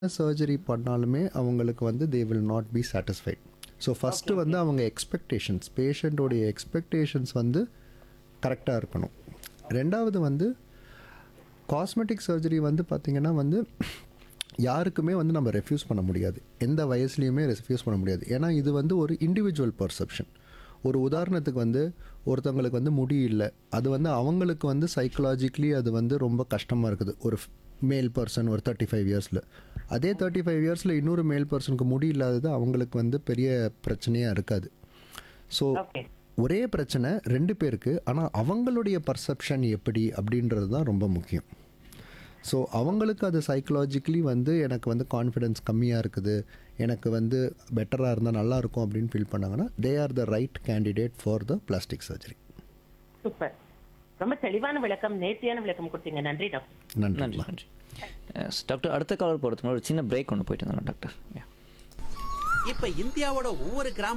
Surgery பண்ணாலுமே அவங்களுக்கு வந்து they will not be satisfied so first வந்து அவங்க எக்ஸ்பெக்டேஷன்ஸ் பேஷண்ட்டோடைய எக்ஸ்பெக்டேஷன்ஸ் வந்து கரெக்டாக இருக்கணும் ரெண்டாவது வந்து காஸ்மெட்டிக் சர்ஜரி வந்து பார்த்திங்கன்னா வந்து யாருக்குமே வந்து நம்ம ரெஃப்யூஸ் பண்ண முடியாது எந்த வயசுலையுமே ரெஃப்யூஸ் பண்ண முடியாது ஏன்னா இது வந்து ஒரு இண்டிவிஜுவல் பர்செப்ஷன் ஒரு உதாரணத்துக்கு வந்து ஒருத்தவங்களுக்கு வந்து முடி இல்லை அது வந்து அவங்களுக்கு வந்து சைக்கலாஜிக்கலி அது வந்து ரொம்ப கஷ்டமாக இருக்குது ஒரு மேல் பர்சன் ஒரு தேர்ட்டி ஃபைவ் இயர்ஸில் அதே தேர்ட்டி ஃபைவ் இயர்ஸில் இன்னொரு மேல் பர்சனுக்கு முடி இல்லாதது அவங்களுக்கு வந்து பெரிய பிரச்சனையாக இருக்காது ஸோ ஓகே ஒரே பிரச்சனை ரெண்டு பேருக்கு ஆனால் அவங்களுடைய பர்செப்ஷன் எப்படி அப்படின்றது தான் ரொம்ப முக்கியம் ஸோ அவங்களுக்கு அது சைக்கலாஜிக்கலி வந்து எனக்கு வந்து கான்ஃபிடென்ஸ் கம்மியாக இருக்குது எனக்கு வந்து பெட்டராக இருந்தால் நல்லா இருக்கும் அப்படின்னு ஃபீல் பண்ணாங்கன்னா they are the right candidate for the plastic surgery super ரொம்ப தெளிவான விளக்கம் நேர்த்தியான விளக்கம் கொடுத்தீங்க நன்றி டாக்டர் நன்றி நன்றி நன்றி Yes, டாக்டர் அடுத்த காலர் போகிறதுக்கு முன்னாடி ஒரு சின்ன பிரேக் ஒன்று போயிட்டு இருந்தோம் டாக்டர் Yeah. இப்ப இந்தியாவோட ஒவ்வொரு கிராம